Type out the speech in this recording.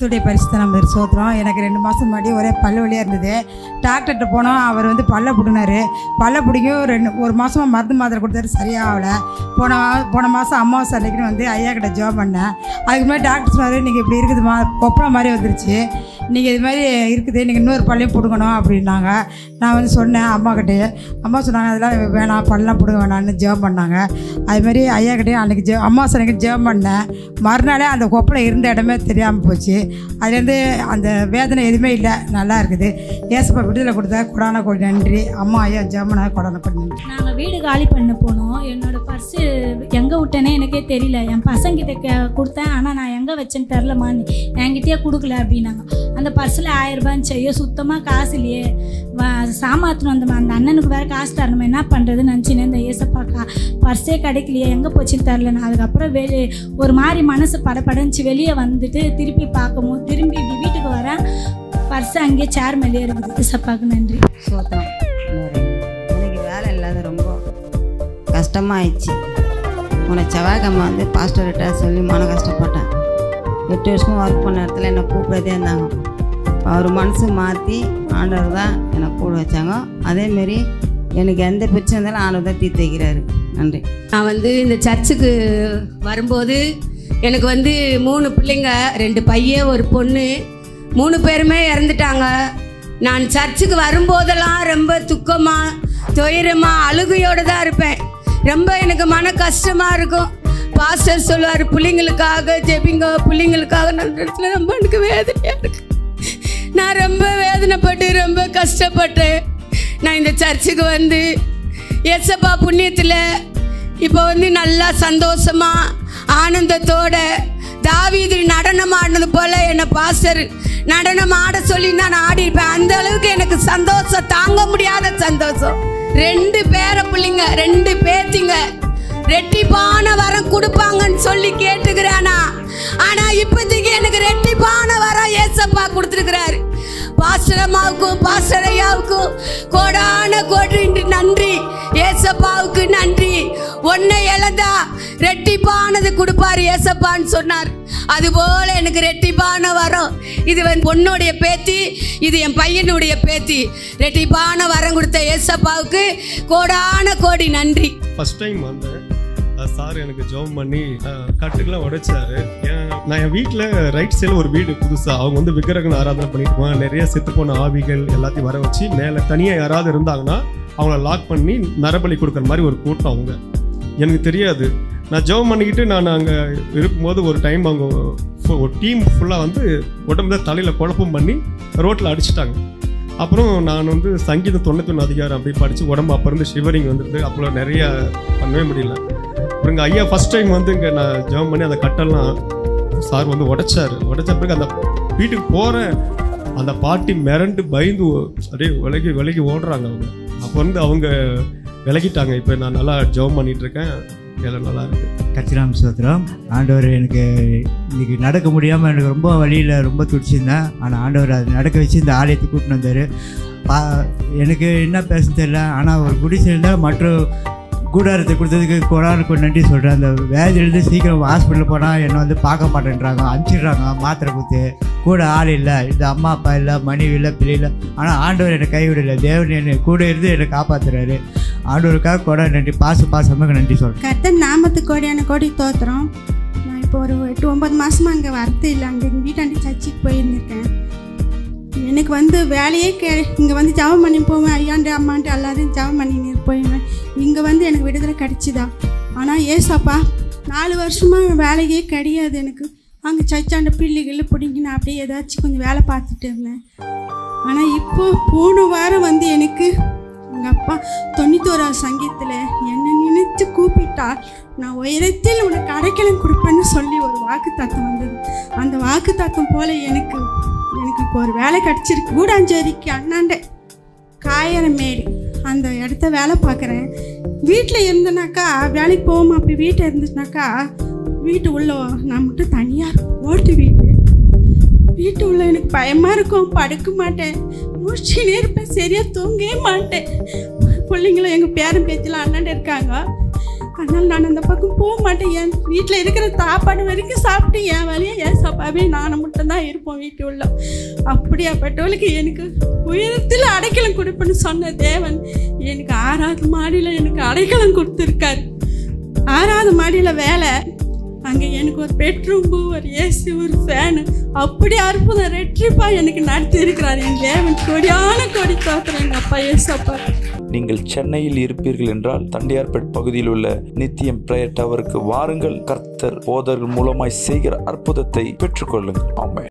கத்துடைய பரிசுத்த நம்ம சோத்திரம் எனக்கு ரெண்டு மாதம் முன்னாடி ஒரே பல்லு வலியாக இருந்தது டாக்டர்கிட்ட போனோம் அவர் வந்து பல்ல பிடுனாரு பல்ல பிடிக்கும் ரெண்டு ஒரு மாதமாக மருந்து மாத்திரை கொடுத்தாரு சரியாகல போன வா- போன மாதம் அமாவாசை அன்னைக்குன்னு வந்து ஐயா கிட்ட ஜோப் பண்ணேன் அதுக்கு முன்னாடி டாக்டர் சொன்னார் நீங்கள் இப்படி இருக்குதுமா கொப்பளை மாதிரி வந்துருச்சு நீங்கள் இது மாதிரி இருக்குது நீங்கள் இன்னொரு பல்லையும் பிடுங்கணும் அப்படின்னாங்க நான் வந்து சொன்னேன் அம்மா கிட்டே அம்மா சொன்னாங்க அதெல்லாம் வேணாம் பல்லாம் பிடுங்க வேணாம்னு ஜெபம் பண்ணாங்க அது மாதிரி ஐயா கிட்டே அன்றைக்கி ஜெ அம்மா சொன்னக்கு ஜெபம் பண்ணேன் மறுநாளே அந்த கொப்பளை இருந்த இடமே தெரியாமல் போச்சு அதுலேருந்து அந்த வேதனை எதுவுமே இல்லை நல்லா இருக்குது ஏசப்பா விடுதலை கொடுத்தா கொடான கோடி நன்றி அம்மா ஐயா ஜெபம் கொடான கோடி நன்றி நாங்கள் வீடு காலி பண்ண போனோம் என்னோட பர்ஸு எங்கே விட்டேனே எனக்கே தெரியல என் பசங்கிட்ட கே கொடுத்தேன் ஆனால் நான் எங்கே வச்சேன்னு தெரிலம்மா நீ என்கிட்டயே கொடுக்கல அப்படின்னாங்க அந்த பர்ஸில் ஆயிரம் ரூபான்னு செய்ய சுத்தமாக காசு இல்லையே வா சாமாத்திரம் வந்தோம் அந்த அண்ணனுக்கு வேறு காசு தரணுமா என்ன பண்ணுறதுன்னு நினச்சினேன் இந்த ஏசப்பா கா பர்ஸே கிடைக்கலையே எங்கே போச்சுன்னு தெரில நான் அதுக்கப்புறம் வெளியே ஒரு மாதிரி மனசு படபடந்துச்சு வெளியே வந்துட்டு திருப்பி பார்க்கவும் திரும்பி இப்படி வீட்டுக்கு வரேன் பர்ஸ் அங்கேயே சேர் மேலேயே இருக்குது ஏசப்பாவுக்கு நன்றி சோத்திரம் எனக்கு வேலை இல்லாத ரொம்ப கஷ்டமாயிடுச்சு உன்னை செவ்வாய்க்கிழமை வந்து பாஸ்டர்கிட்ட சொல்லி மன கஷ்டப்பட்டேன் எட்டு வருஷமா ஒர்க் பண்ண இடத்துல என்னை கூப்பிடதே இருந்தாங்க அவர் மனசு மாற்றி ஆண்டவர் தான் என்னை கூட வச்சாங்க அதேமாரி எனக்கு எந்த பிரச்சனை இருந்தாலும் ஆண்டவர் தான் தீர்த்து வைக்கிறாரு நன்றி நான் வந்து இந்த சர்ச்சுக்கு வரும்போது எனக்கு வந்து மூணு பிள்ளைங்க ரெண்டு பையன் ஒரு பொண்ணு மூணு பேருமே இறந்துட்டாங்க நான் சர்ச்சுக்கு வரும்போதெல்லாம் ரொம்ப துக்கமாக துயரமாக அழுகையோடு தான் இருப்பேன் ரொம்ப எனக்கு மன கஷ்டமாக இருக்கும் பாஸ்டர் சொல்லுவார் பிள்ளைங்களுக்காக ஜெபிங்க பிள்ளைங்களுக்காக நல்ல இடத்துல ரொம்ப எனக்கு வேதனையாக இருக்கு நான் ரொம்ப வேதனைப்பட்டு ரொம்ப கஷ்டப்பட்டேன் நான் இந்த சர்ச்சுக்கு வந்து எசப்பா புண்ணியத்தில் இப்போ வந்து நல்லா சந்தோஷமா ஆனந்தத்தோட தாவீது நடனம் ஆடினது போல என்னை பாஸ்டர் நடனம் ஆட சொல்லி நான் ஆடிருப்பேன் அந்த அளவுக்கு எனக்கு சந்தோஷம் தாங்க முடியாத சந்தோஷம் ரெண்டு பேர பிள்ளைங்க ரெண்டு பேத்திங்க ரெட்டிப்பான வரம் கொடுப்பாங்கன்னு சொல்லி கேட்டுக்கிறானா ஆனா இப்போதைக்கு எனக்கு ரெட்டிப்பான வரம் ஏசப்பா கொடுத்துருக்கிறாரு பாஸ்டரம்மாவுக்கும் பாஸ்டரையாவுக்கும் கோடான கோடி நன்றி ஏசப்பாவுக்கு நன்றி ஒன்னை இழந்தா ரெட்டிப்பானது கொடுப்பாரு ஏசப்பான்னு சொன்னார் அதுபோல எனக்கு ரெட்டிப்பான வரம் இது வந்து பொண்ணுடைய பேத்தி இது என் பையனுடைய பேத்தி ரெட்டிப்பான வரம் கொடுத்த ஏசப்பாவுக்கு கோடான கோடி நன்றி ஃபர்ஸ்ட் டைம் வந்தேன் சார் எனக்கு ஜெபம் பண்ணி அஹ், கட்டுக்கெல்லாம் உடைச்சாரு ஏன், நான் என் வீட்டில் ரைட் சைடில் ஒரு வீடு புதுசாக அவங்க வந்து விக்கிரகன் ஆராதனை பண்ணிட்டு இருப்பாங்க. நிறைய செத்து போன ஆவிகள் எல்லாத்தையும் வர வச்சு மேலே தனியாக யாராவது இருந்தாங்கன்னா அவங்கள லாக் பண்ணி நரபலி கொடுக்குற மாதிரி ஒரு கூட்டம் அவங்க எனக்கு தெரியாது நான் ஜெபம் பண்ணிக்கிட்டு நான் அங்கே இருக்கும்போது ஒரு டைம் அவங்க ஃபு- ஒரு டீம் ஃபுல்லாக வந்து உடம்புல தலையில் குழப்பம் பண்ணி ரோட்டில் அடிச்சிட்டாங்க அப்புறம் நான் வந்து சங்கீதம் தொண்ணூத்தொன்று அதிகாரம் அப்படி படித்து உடம்பு அப்போ இருந்து ஷிவரிங் வந்துட்டு அப்புறம் நிறைய பண்ணவே முடியல அப்புறம் இங்கே ஐயா ஃபர்ஸ்ட் டைம் வந்து இங்கே நான் ஜெபம் பண்ணி அந்த கட்டெல்லாம் சார் வந்து உடைச்சாரு உடைச்ச பிறகு அந்த வீட்டுக்கு போகிறேன் அந்த பாட்டி மிரண்டு பயந்து அப்படியே விலகி விலகி ஓடுறாங்க அவங்க அப்போ வந்து அவங்க விலகிட்டாங்க இப்போ நான் நல்லா ஜெபம் பண்ணிட்டு இருக்கேன் எல்லாம் நல்லா இருக்கு கச்சிராம் சோத்திரம் ஆண்டவர் எனக்கு இன்னைக்கு நடக்க முடியாமல் எனக்கு ரொம்ப வழியில் ரொம்ப துடிச்சிருந்தேன் ஆனால் ஆண்டவர் அது நடக்க வச்சு இந்த ஆலயத்தை கூட்டின்னு வந்தார் பா எனக்கு என்ன பேச தெரியல ஆனால் ஒரு குடிசையில் மற்றும் கூடாரத்தை கொடுத்ததுக்கு கொடானுக்கு நன்றி சொல்கிறேன் அந்த வேதியிலேருந்து சீக்கிரம் ஹாஸ்பிட்டல் போனால் என்னை வந்து பார்க்க மாட்டேன்றாங்க அனுப்பிச்சிடுறாங்க மாத்திரை கொடுத்து கூட ஆள் இல்லை இந்த அம்மா அப்பா இல்லை மனைவி இல்லை பிள்ளை இல்லை ஆனால் ஆண்டவர் என்னை கைவிடலை தேவன் என்னை கூட இருந்து என்னை காப்பாற்றுறாரு ஆண்டவருக்காக கொடா நன்றி பாச பாசமாக நன்றி சொல்கிறேன் கர்த்தர் நாமத்துக்கு கோடியான கோடி தோத்துறோம் நான் இப்போ ஒரு எட்டு ஒன்பது மாசமா அங்கே வரது இல்லை அங்கே எங்கள் வீட்டாண்டி சர்ச்சுக்கு போயிருந்திருக்கேன் எனக்கு வந்து வேலையே கே இங்கே வந்து ஜபம் பண்ணி போவேன் ஐயாண்டு அம்மாண்டு எல்லாரும் ஜபம் பண்ணி போயிடுவேன் இங்கே வந்து எனக்கு விடுதலை கிடைச்சிதா ஆனால் ஏசப்பா நாலு வருஷமாக வேலையே கிடையாது எனக்கு அங்கே சர்ச்சாண்ட பிள்ளைகள் பிடிங்கி நான் அப்படியே ஏதாச்சும் கொஞ்சம் வேலை பார்த்துட்டு இருந்தேன் ஆனால் இப்போ போன வாரம் வந்து எனக்கு எங்கள் அப்பா தொண்ணூத்தோராவது சங்கீதத்தில் என்னை நினைத்து கூப்பிட்டால் நான் உயரத்தில் உனக்கு அடைக்கலம் கொடுப்பேன்னு சொல்லி ஒரு வாக்கு தத்துவம் வந்தது அந்த வாக்கு தத்துவம் போல எனக்கு எனக்கு இப்போ ஒரு வேலை கிடச்சிருக்கு கூடாஞ்சேரிக்கு அண்ணாண்ட காயரமேடு அந்த இடத்த வேலை பார்க்குறேன் வீட்டில் இருந்தனாக்கா வேலைக்கு போகாம அப்படி வீட்டில் இருந்துச்சுனாக்கா வீட்டு உள்ள நான் மட்டும் தனியாக ஓட்டு வீடு வீட்டு உள்ள எனக்கு பயமாக இருக்கும் படுக்க மாட்டேன் மூச்சுனே இருப்பேன் சரியாக தூங்கவே மாட்டேன் பிள்ளைங்களும் எங்கள் பேரன் பேத்திலாம் அண்ணாண்ட இருக்காங்க அதனால் நான் அந்த பக்கம் போக மாட்டேன் என் வீட்டில் இருக்கிற சாப்பாடு வரைக்கும் சாப்பிட்டு என் வேலையை என் சாப்பாவே நானும் மட்டும்தான் இருப்போம் வீட்டு உள்ள அப்படியாப்பட்டவளுக்கு எனக்கு உயரத்தில் அடைக்கலம் கொடுப்பேன்னு சொன்ன தேவன் எனக்கு ஆறாவது மாடியில் எனக்கு அடைக்கலம் கொடுத்துருக்காரு ஆறாவது மாடியில் வேலை அங்கே எனக்கு ஒரு பெட்ரூம்பு ஒரு ஏசி ஒரு ஃபேனு அப்படி அற்புதம் ரெட்ரிப்பா எனக்கு நடத்தி இருக்கிறார் என் தேவன் கொடியான கொடி தோத்துறேன் எங்கள் அப்பா ஏசப்பா நீங்கள் சென்னையில் இருப்பீர்கள் என்றால் தண்டையார்பேட் பகுதியில் உள்ள நித்தியம் பிரேயர் டவருக்கு வாருங்கள் கர்த்தர் போதர்கள் மூலமாய் செய்கிற அற்புதத்தை பெற்றுக்கொள்ளுங்கள் ஆமென்